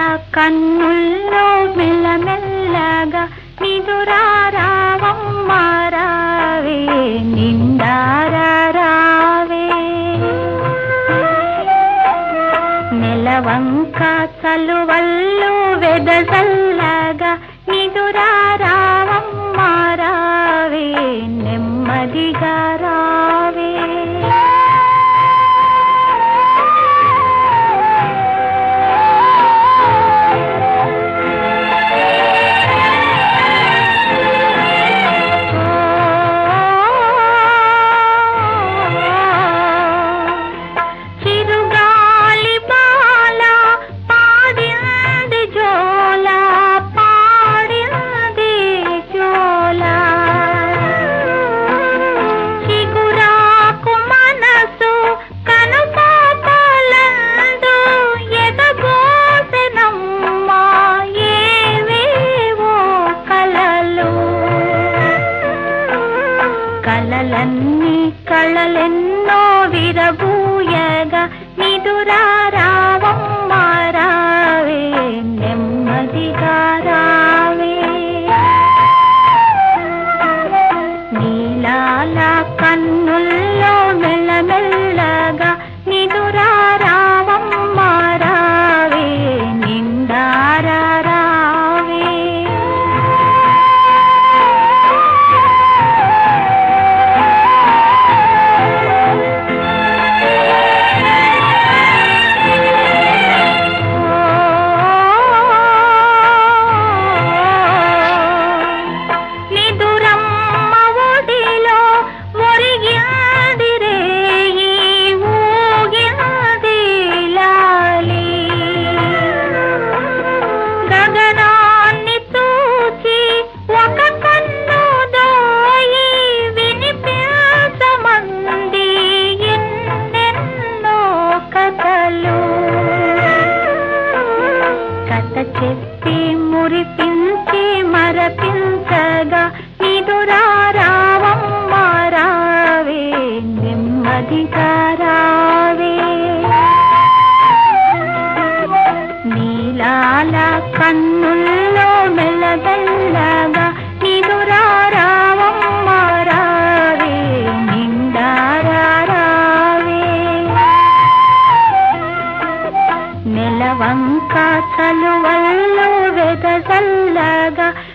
కన్నుల్లో మెల్లమెల్లగా నిదురారావమ్మ రావే నిండారావే నెలవంక చలువల్లు వెదజల్లగా నిదురారావమ్మ రావే నెమ్మదిగా రావే చిరుగాలి బాల పాడింది జోల పాడింది జోల చిగురాకు మనసు కనుపాపలందు ఎదగోసెనమ్మా ఏవేవో కలలు కలలన్నీ కళలెన్నో విరబూయగా నిదురారావమ్మ రావే నెమ్మదిగా రావే నీలాల కన్నుల్లో మెల్లమెల్లగా నిదురారావమ్మ రావే నిండారా రావే నిదురమ్మ ఒడిలో ఒరిగింది రేయి ఊగింది లాలి గగనాన్ని తూచి ఒక కన్ను దోయి వినిపించమంది ఎన్నెన్నో కథలు కథ చెప్పి మురిపించి మరపించగా నిదురారావమ్మ రావే నెమ్మదిగా రావే నీలాల కన్నుల్లో మెల్లబెల్లగా నిదురారావమ్మ రావే నిండారా రావే నెలవంక చలువల్లో వెదజల్లగా